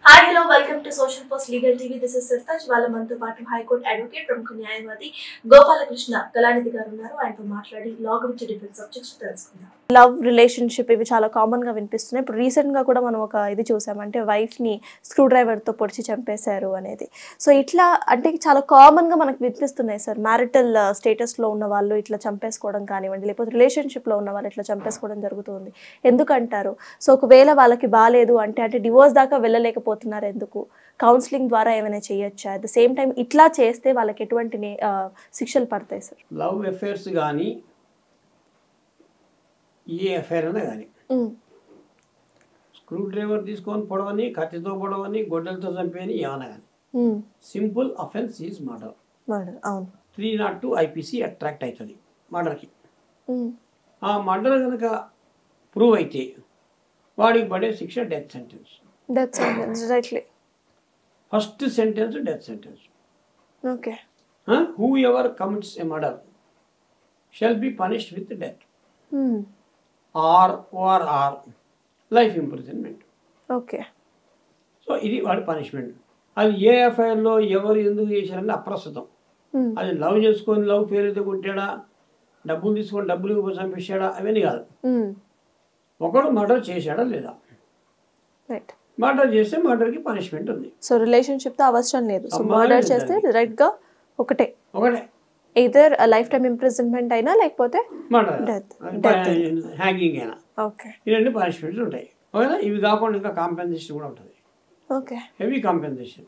Hi hello welcome to Social Post Legal TV this is Sartaj వాళ్ళ మనతో పాటు high court advocate ప్రముఖ న్యాయవాది గోపాలకృష్ణ కళానిధి గారు ఉన్నారు ఆయనతో మాట్లాడి లా గురించి డిఫరెంట్ సబ్జెక్ట్స్ తెలుసుకుందాం లవ్ రిలేషన్షిప్ ఇవి చాలా కామన్ గా వినిపిస్తున్నాయి ఇప్పుడు రీసెంట్ గా కూడా మనం ఒక ఇది చూసామంటే వైఫ్ ని స్క్రూ డ్రైవర్ తో పొడిచి చంపేశారు అనేది సో ఇట్లా అంటే చాలా కామన్ గా మనకు వినిపిస్తున్నాయి సార్ మ్యారిటల్ స్టేటస్ లో ఉన్న వాళ్ళు ఇట్లా చంపేసుకోవడం కానివ్వండి లేకపోతే రిలేషన్షిప్ లో ఉన్న వాళ్ళు ఇట్లా చంపేసుకోవడం జరుగుతుంది ఎందుకంటారు సో ఒకవేళ వాళ్ళకి బాగాలేదు అంటే అంటే డివోర్స్ దాకా వెళ్ళలేకపోతున్నారు ఎందుకు కౌన్సిలింగ్ ద్వారా ఏమైనా చేయొచ్చా అట్ ద సేమ్ టైం ఇట్లా చేస్తే వాళ్ళకి ఎటువంటి నే- ఆ, శిక్షలు పడతాయి సార్ లవ్ అఫైర్స్ కానీ ఏ అఫైర్ అయినా కానీ స్క్రూ డ్రైవర్ తీసుకొని పొడవని కత్తితో పొడవని గొడ్డలతో చంపేని ఏమైనా కానీ simple offence is murder murder అవును three not two IPC attract అవుతుంది మర్డర్కి ఉమ్, ఆ మర్డర్ కనుక ప్రూవ్ అయితే వాడికి పడే శిక్ష death sentence that's sentence rightly first sentence death sentence okay whoever commits a murder shall be punished with death Hmm. Or or or life imprisonment okay so ఇది వాడి పనిష్మెంట్ అది ఏ ఎఫ్ఐఆర్లో ఎవరు ఎందుకు చేశారని అప్రస్తుతం Hmm. అది లవ్ చేసుకొని లవ్ ఫెయిల్ అయితే కొట్టాడా డబ్బులు తీసుకొని డబ్బులు ఇవ్వ చంపేశాడా అవన్నీ కాదు Hmm. ఒకడు మర్డర్ చేశాడా లేదా రైట్ మర్డర్ చేస్తే మర్డర్కి పనిష్మెంట్ ఉంది సో రిలేషన్షిప్ తో అవసరం లేదు సో సంబంధం మర్డర్ లేదు చేస్తే దానికి. డైరెక్ట్ గా ఒకటే ఒకటే ఇదర్ లైఫ్ టైం ఇంప్రిజన్మెంట్ అయినా లేకపోతే మర్డర్ Death. Death. హ్యాంగింగ్ అయినా ఓకే ఈ రెండు పనిష్మెంట్స్ ఉంటాయి ఓకేనా ఇవి కాకుండా ఇంకా కాంపెన్సేషన్ కూడా ఉంటుంది ఓకే హెవీ కాంపెన్సేషన్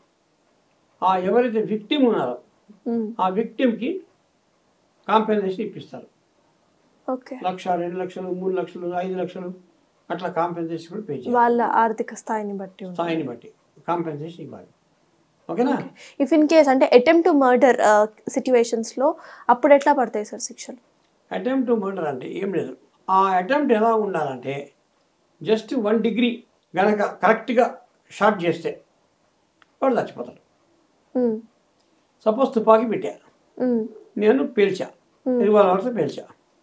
ఆ ఎవరైతే విక్టిమ్ ఉన్నారో ఆ విక్టిమ్కి కాంపెన్సేషన్ ఇప్పిస్తారు ఓకే లక్ష రెండు లక్షలు మూడు లక్షలు ఐదు లక్షలు అట్లా కాంపెన్సేషన్ కూడా పే చేయాలి వాళ్ళ ఆర్థిక స్థాయిని బట్టి ఉంటుంది స్థాయిని బట్టి కాంపెన్సేషన్ ఇవ్వాలి ఓకేనా ఇఫ్ ఇన్ కేస్ అంటే అటెంప్ట్ టు మర్డర్ సిచ్యువేషన్స్ లో అప్పుడు ఎట్లా పడతాయి సార్ శిక్షలు అటెంప్ట్ టు మర్డర్ అంటే ఏం లేదు ఆ అటెంప్ట్ ఎలా ఉండాలంటే జస్ట్ వన్ డిగ్రీ గనక కరెక్ట్గా షార్ట్ చేస్తే వాడు చచ్చిపోతాడు Hmm. సపోజ్ తుపాకీ పెట్టా Hmm. నేను పేల్చా రివాల్వర్తో పేల్చా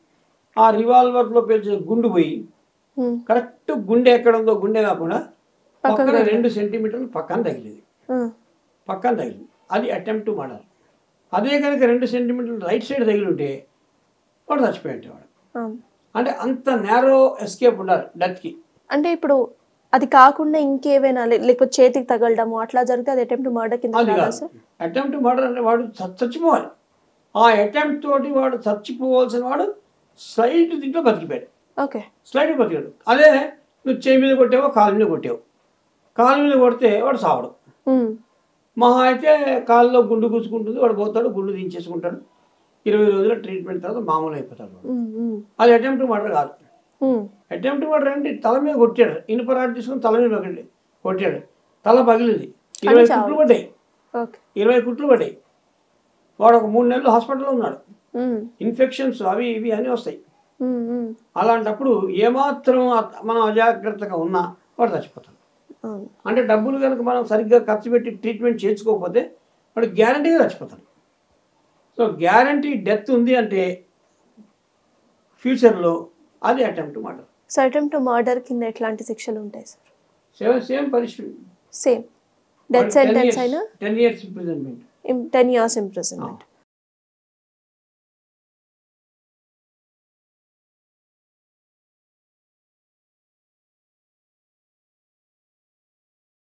ఆ రివాల్వర్లో పేల్చే గుండు పోయి Hmm. కరెక్ట్ గుండె ఎక్కడ ఉందో గుండె కాకుండా పక్కకు పక్కన తగిలింది. రెండు సెంటీమీటర్లు పక్కన తగిలింది Hmm. పక్కన తగిలింది అది అటెంప్ట్ టు మర్డర్ అదే కనుక రెండు సెంటీమీటర్లు రైట్ సైడ్ తగిలి ఉంటే వాడు చచ్చిపోయి వాడు Um. అంటే అంత నేరో ఎస్కేప్ ఉండాలి డెత్కి అంటే ఇప్పుడు అది కాకుండా ఇంకేమైనా లే- లేకపోతే చేతికి తగలడము అట్లా జరిగితే అది అటెంప్ట్ మర్డర్ కింద అది రాదా కాదు సార్ అటెంప్ట్ టు మర్డర్ అంటే వాడు చ- చచ్చిపోవాలి ఆ అటెంప్ట్ తోటి వాడు చచ్చిపోవాల్సిన వాడు స్లైట్ దీంట్లో బతికిపోయాడు ఓకే స్లైడ్ బతికాడు అదే నువ్వు చేయి మీద కొట్టావో కాలు మీద కొట్టావు కాలు మీద కొడితే వాడు సావడు Hmm. మహా అయితే కాల్లో గుండు గుచ్చుకుంటుంది వాడు పోతాడు గుండు దించేసుకుంటాడు ఇరవై రోజుల ట్రీట్మెంట్ తర్వాత మామూలు అయిపోతాడు వాడు. Hmm. Hmm. అది అటెంప్ట్ మర్డర్ కాదు Hmm. అటెంప్ట్ మర్డర్ అంటే తల మీద కొట్టాడు ఇనుప రాడ్ తీసుకుని తల మీద పగిలి కొట్టాడు తల పగిలింది ఇరవై చావు. కుట్లు పడ్డాయి ఓకే ఇరవై కుట్లు పడ్డాయి వాడు ఒక మూడు నెలలు హాస్పిటల్లో ఉన్నాడు Hmm. ఇన్ఫెక్షన్స్ అవి ఇవి అన్నీ వస్తాయి Hmm. Hmm. అలాంటప్పుడు ఏమాత్రం అ- మనం అజాగ్రత్తగా ఉన్నా వాడు చచ్చిపోతాడు అవును అంటే డబ్బులు కనుక మనం సరిగ్గా ఖర్చు పెట్టి ట్రీట్మెంట్ చేయించుకోకపోతే వాడు గ్యారంటీగా చచ్చిపోతాడు సో గ్యారంటీ డెత్ ఉంది అంటే ఫ్యూచర్లో అది attempt murder so attempt to murder కింద ఎట్లాంటి శిక్షలు ఉంటాయి sir same same punishment same death sentence అయినా ten years imprisonment ten years imprisonment